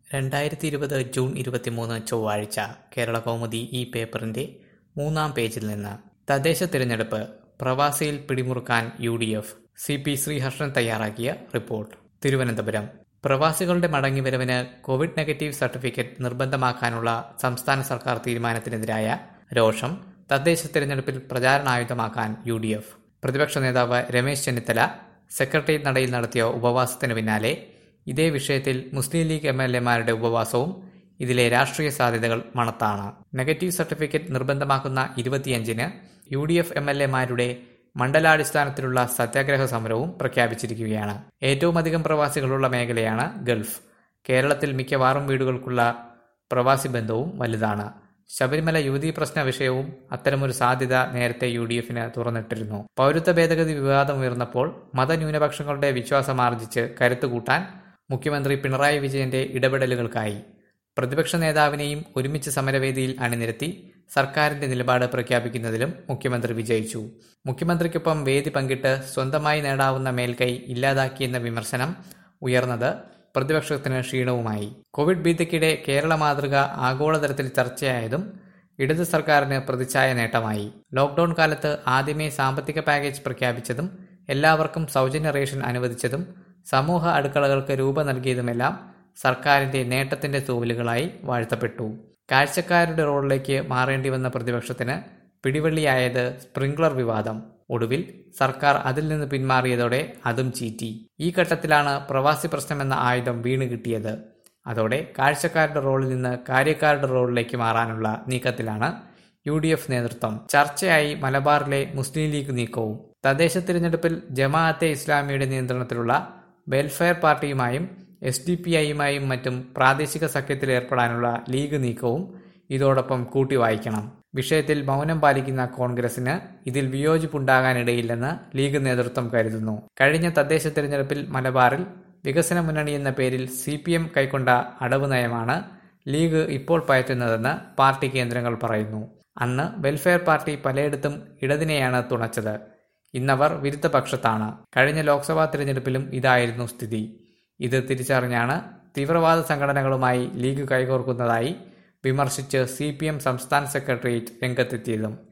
രണ്ടായിരത്തി ഇരുപത് ജൂൺ ഇരുപത്തിമൂന്ന് ചൊവ്വാഴ്ച കേരളകൗമുദി ഈ പേപ്പറിന്റെ മൂന്നാം പേജിൽ നിന്ന് തദ്ദേശ തിരഞ്ഞെടുപ്പ് പ്രവാസിയിൽ പിടിമുറുക്കാൻ U D F C P Sreeharshan തയ്യാറാക്കിയ റിപ്പോർട്ട് തിരുവനന്തപുരം പ്രവാസികളുടെ മടങ്ങിവരവിന് കോവിഡ് നെഗറ്റീവ് സർട്ടിഫിക്കറ്റ് നിർബന്ധമാക്കാനുള്ള സംസ്ഥാന സർക്കാർ തീരുമാനത്തിനെതിരായ രോഷം തദ്ദേശ തിരഞ്ഞെടുപ്പിൽ പ്രചാരണായുധമാക്കാൻ യു ഡി എഫ് പ്രതിപക്ഷ നേതാവ് രമേശ് ചെന്നിത്തല സെക്രട്ടേറിയറ്റ് നടയിൽ നടത്തിയ ഉപവാസത്തിന് പിന്നാലെ ഇതേ വിഷയത്തിൽ മുസ്ലിം ലീഗ് എം എൽ എമാരുടെ ഉപവാസവും ഇതിലെ രാഷ്ട്രീയ സാധ്യതകൾ മണത്താണ് നെഗറ്റീവ് സർട്ടിഫിക്കറ്റ് നിർബന്ധമാക്കുന്ന ഇരുപത്തിയഞ്ചിന് U D F M L എമാരുടെ മണ്ഡലാടിസ്ഥാനത്തിലുള്ള സത്യാഗ്രഹ സമരവും പ്രഖ്യാപിച്ചിരിക്കുകയാണ് ഏറ്റവും അധികം പ്രവാസികളുള്ള മേഖലയാണ് ഗൾഫ് കേരളത്തിൽ മിക്കവാറും വീടുകൾക്കുള്ള പ്രവാസി ബന്ധവും വലുതാണ് ശബരിമല യുവതീ പ്രശ്ന വിഷയവും അത്തരമൊരു സാധ്യത നേരത്തെ യു ഡി എഫിന് തുറന്നിട്ടിരുന്നു പൗരത്വ ഭേദഗതി വിവാദം ഉയർന്നപ്പോൾ മതന്യൂനപക്ഷങ്ങളുടെ വിശ്വാസമാർജിച്ച് കരുത്തുകൂട്ടാൻ മുഖ്യമന്ത്രി പിണറായി വിജയന്റെ ഇടപെടലുകൾക്കായി പ്രതിപക്ഷ നേതാവിനെയും ഒരുമിച്ച് സമരവേദിയിൽ അണിനിരത്തി സർക്കാരിന്റെ നിലപാട് പ്രഖ്യാപിക്കുന്നതിലും മുഖ്യമന്ത്രി വിജയിച്ചു മുഖ്യമന്ത്രിക്കൊപ്പം വേദി പങ്കിട്ട് സ്വന്തമായി നേടാവുന്ന മേൽക്കൈ ഇല്ലാതാക്കിയെന്ന വിമർശനം ഉയർന്നത് പ്രതിപക്ഷത്തിന് ക്ഷീണവുമായി കോവിഡ് ഭീതിക്കിടെ കേരള മാതൃക ആഗോളതലത്തിൽ ചർച്ചയായതും ഇടത് സർക്കാരിന് പ്രതിച്ഛായ നേട്ടമായി ലോക്ഡൌൺ കാലത്ത് ആദ്യമേ സാമ്പത്തിക പാക്കേജ് പ്രഖ്യാപിച്ചതും എല്ലാവർക്കും സൗജന്യ റേഷൻ അനുവദിച്ചതും സമൂഹ അടുക്കളകൾക്ക് രൂപ നൽകിയതുമെല്ലാം സർക്കാരിന്റെ നേട്ടത്തിന്റെ തൂവലുകളായി വാഴ്ത്തപ്പെട്ടു കാഴ്ചക്കാരുടെ റോളിലേക്ക് മാറേണ്ടി വന്ന പ്രതിപക്ഷത്തിന് പിടിവള്ളിയായത് സ്പ്രിംഗ്ലർ വിവാദം ഒടുവിൽ സർക്കാർ അതിൽ നിന്ന് പിന്മാറിയതോടെ അതും ചീറ്റി ഈ ഘട്ടത്തിലാണ് പ്രവാസി പ്രശ്നമെന്ന ആയുധം വീണ് കിട്ടിയത് അതോടെ കാഴ്ചക്കാരുടെ റോളിൽ നിന്ന് കാര്യക്കാരുടെ റോളിലേക്ക് മാറാനുള്ള നീക്കത്തിലാണ് യു ഡി എഫ് നേതൃത്വം ചർച്ചയായി മലബാറിലെ മുസ്ലിം ലീഗ് നീക്കവും തദ്ദേശ തിരഞ്ഞെടുപ്പിൽ ജമാഅത്തെ ഇസ്ലാമിയുടെ നിയന്ത്രണത്തിലുള്ള വെൽഫെയർ പാർട്ടിയുമായും എസ് ഡി പി ഐയുമായും മറ്റും പ്രാദേശിക സഖ്യത്തിൽ ഏർപ്പെടാനുള്ള ലീഗ് നീക്കവും ഇതോടൊപ്പം കൂട്ടി വായിക്കണം വിഷയത്തിൽ മൗനം പാലിക്കുന്ന കോൺഗ്രസിന് ഇതിൽ വിയോജിപ്പുണ്ടാകാനിടയില്ലെന്ന് ലീഗ് നേതൃത്വം കരുതുന്നു കഴിഞ്ഞ തദ്ദേശ തിരഞ്ഞെടുപ്പിൽ മലബാറിൽ വികസന മുന്നണി എന്ന പേരിൽ സി പി എം കൈക്കൊണ്ട അടവ് നയമാണ് ലീഗ് ഇപ്പോൾ പയറ്റുന്നതെന്ന് പാർട്ടി കേന്ദ്രങ്ങൾ പറയുന്നു അന്ന് വെൽഫെയർ പാർട്ടി പലയിടത്തും ഇടതിനെയാണ് തുണച്ചത് ഇന്നവർ വിരുദ്ധ പക്ഷത്താണ് കഴിഞ്ഞ ലോക്സഭാ തിരഞ്ഞെടുപ്പിലും ഇതായിരുന്നു സ്ഥിതി ഇത് തിരിച്ചറിഞ്ഞാണ് തീവ്രവാദ സംഘടനകളുമായി ലീഗ് കൈകോർക്കുന്നതായി വിമർശിച്ച് സി സംസ്ഥാന സെക്രട്ടേറിയറ്റ് രംഗത്തെത്തിയതും